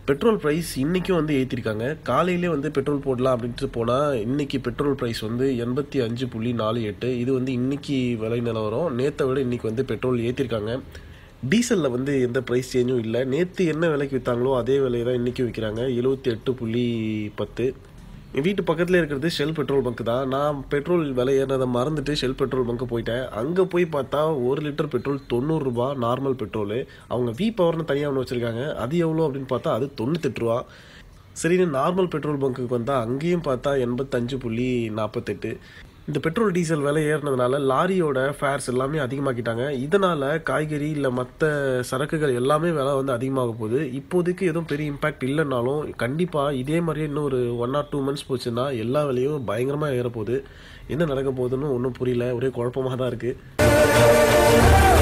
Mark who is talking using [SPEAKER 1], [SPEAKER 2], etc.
[SPEAKER 1] petrol price இன்றைக்கும் வந்து ஏற்றிருக்காங்க காலையிலே வந்து பெட்ரோல் போடலாம் அப்படின்ட்டு போனால் இன்றைக்கி பெட்ரோல் ப்ரைஸ் வந்து எண்பத்தி அஞ்சு புள்ளி நாலு எட்டு இது வந்து இன்றைக்கி விலை நிலவரம் நேற்றை விட இன்றைக்கி வந்து பெட்ரோல் ஏற்றிருக்காங்க டீசலில் வந்து எந்த ப்ரைஸ் சேஞ்சும் இல்லை நேற்று என்ன விலைக்கு விற்றாங்களோ அதே விலையை தான் இன்றைக்கி விற்கிறாங்க எழுபத்தி எட்டு புள்ளி பத்து என் வீட்டு பக்கத்தில் இருக்கிறது ஷெல் பெட்ரோல் பங்க் தான் நான் பெட்ரோல் விலை ஏறினதை மறந்துட்டு ஷெல் பெட்ரோல் பங்க் போயிட்டேன் அங்கே போய் பார்த்தா ஒரு லிட்டர் பெட்ரோல் தொண்ணூறுரூபா நார்மல் பெட்ரோலு அவங்க வி பவர்னு தனியாக ஒன்று வச்சுருக்காங்க அது எவ்வளோ அப்படின்னு பார்த்தா அது தொண்ணூத்தெட்டு ரூபா சரின்னு நார்மல் பெட்ரோல் பங்க்குக்கு வந்தால் அங்கேயும் பார்த்தா எண்பத்தஞ்சு புள்ளி நாற்பத்தெட்டு இந்த பெட்ரோல் டீசல் விலை ஏறினதுனால லாரியோட ஃபேர்ஸ் எல்லாமே அதிகமாக்கிட்டாங்க இதனால் காய்கறி இல்லை மற்ற சரக்குகள் எல்லாமே விலை வந்து அதிகமாக போகுது இப்போதைக்கு எதுவும் பெரிய இம்பேக்ட் இல்லைனாலும் கண்டிப்பாக இதே மாதிரியே இன்னும் ஒரு ஒன் ஆர் டூ மந்த்ஸ் போச்சுன்னா எல்லா விலையும் பயங்கரமாக ஏறப்போகுது என்ன நடக்க போகுதுன்னு ஒன்றும் புரியல ஒரே குழப்பமாக தான் இருக்குது